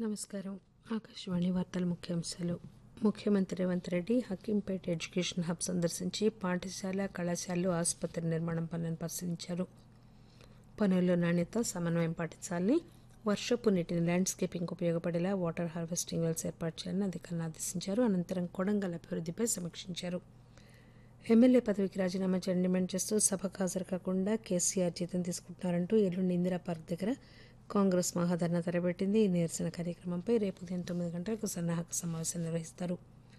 నమస్కారం ఆకాశవాణి వార్తల ముఖ్యాంశాలు ముఖ్యమంత్రి రేవంత్ రెడ్డి హకీంపేట్ ఎడ్యుకేషన్ హబ్ సందర్శించి పాఠశాల కళాశాలలు ఆసుపత్రి నిర్మాణం పనులను పరిశీలించారు పనుల్లో నాణ్యత సమన్వయం పాటించాలని వర్షపు నీటిని ల్యాండ్స్కేపింగ్ ఉపయోగపడేలా వాటర్ హార్వెస్టింగ్ వెల్స్ ఏర్పాటు చేయాలని అధికారులను ఆదేశించారు అనంతరం కొడంగల్ అభివృద్ధిపై సమీక్షించారు ఎమ్మెల్యే పదవికి రాజీనామా చేయడం డిమాండ్ చేస్తూ సభకు హాజరు కాకుండా కేసీఆర్ జీతం తీసుకుంటున్నారంటూ ఎల్లుండి ఇందిరా పార్క్ దగ్గర కాంగ్రెస్ మహాధర్నా తలపెట్టింది ఈ నిరసన కార్యక్రమంపై రేపు ఉదయం తొమ్మిది గంటలకు సన్నాహక సమావేశం నిర్వహిస్తారు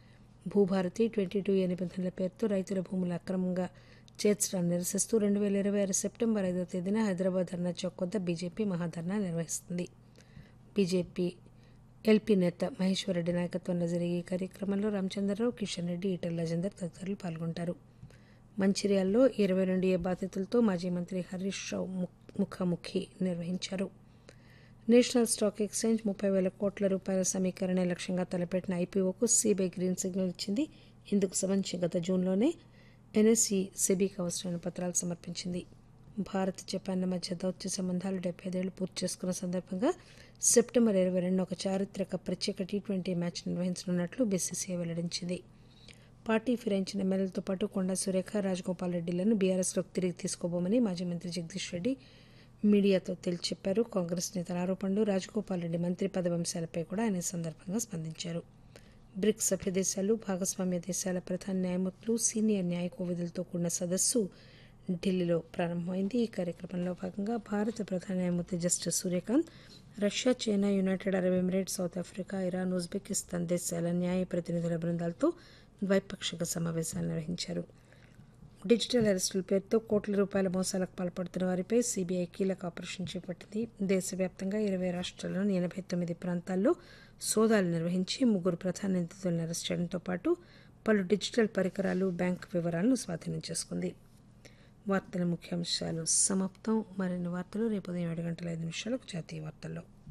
భూభారతి ట్వంటీ టూ ఏ నిబంధనల పేరుతో రైతుల భూములు అక్రమంగా చేర్చడాన్ని నిరసిస్తూ రెండు వేల ఇరవై ఆరు సెప్టెంబర్ ఐదో తేదీన హైదరాబాద్ ధర్నా చౌక్ వద్ద బీజేపీ మహాధర్నా నిర్వహిస్తుంది బీజేపీ ఎల్పీ నేత మహేశ్వరరెడ్డి నాయకత్వంలో జరిగే ఈ కార్యక్రమంలో రామచంద్రరావు కిషన్ రెడ్డి ఈటల రాజేందర్ తదితరులు పాల్గొంటారు మంచిర్యాలలో ఇరవై రెండు ఏ బాధితులతో మాజీ మంత్రి హరీష్ రావు ము- ముఖాముఖి నిర్వహించారు నేషనల్ స్టాక్ ఎక్స్చేంజ్ ముప్పై వేల కోట్ల రూపాయల సమీకరణ లక్ష్యంగా తలపెట్టిన ఐపీఓకు సిబిఐ గ్రీన్ సిగ్నల్ ఇచ్చింది ఇందుకు సంబంధించి గత జూన్లోనే ఎన్ఎస్ఈ సెబీకి అవసరమైన పత్రాలు సమర్పించింది భారత్ జపాన్ల మధ్య దౌత్య సంబంధాలు డెబ్బై ఐదేళ్లు పూర్తి చేసుకున్న సందర్భంగా సెప్టెంబర్ ఇరవై రెండు ఒక చారిత్రక ప్రత్యేక టీ ట్వంటీ మ్యాచ్ నిర్వహించనున్నట్లు బీసీసీఐ వెల్లడించింది పార్టీ ఫిరాయించిన ఎమ్మెల్యేలతో పాటు కొండా సురేఖ రాజగోపాల్ రెడ్డిలను బీఆర్ఎస్లోకి తిరిగి తీసుకోబోమని మాజీ మంత్రి జగదీష్ రెడ్డి మీడియాతో తేల్చి చెప్పారు కాంగ్రెస్ నేతల ఆరోపణలు రాజగోపాల్ రెడ్డి మంత్రి పదవి అంశాలపై కూడా ఆయన ఈ సందర్భంగా స్పందించారు బ్రిక్స్ సభ్య దేశాలు భాగస్వామ్య దేశాల ప్రధాన న్యాయమూర్తులు సీనియర్ న్యాయ కోవిధులతో కూడిన సదస్సు ఢిల్లీలో ప్రారంభమైంది ఈ కార్యక్రమంలో భాగంగా భారత ప్రధాన న్యాయమూర్తి justice Suryakant Russia China United Arab Emirates South Africa Iran Uzbekistan దేశాల న్యాయ ప్రతినిధుల బృందాలతో ద్వైపాక్షిక సమావేశాలు నిర్వహించారు డిజిటల్ అరెస్టుల పేరుతో కోట్ల రూపాయల మోసాలకు పాల్పడుతున్న వారిపై సీబీఐ కీలక ఆపరేషన్ చేపట్టింది దేశవ్యాప్తంగా ఇరవై రాష్ట్రాల్లోని ఎనభై తొమ్మిది ప్రాంతాల్లో సోదాలు నిర్వహించి ముగ్గురు ప్రధాన నిందితులను అరెస్ట్ చేయడంతో పాటు పలు డిజిటల్ పరికరాలు బ్యాంకు వివరాలను స్వాధీనం చేసుకుంది వార్తల ముఖ్యాంశాలు సమాప్తం మరిన్ని వార్తలు రేపు ఉదయం ఏడు గంటల ఐదు నిమిషాలకు జాతీయ వార్తల్లో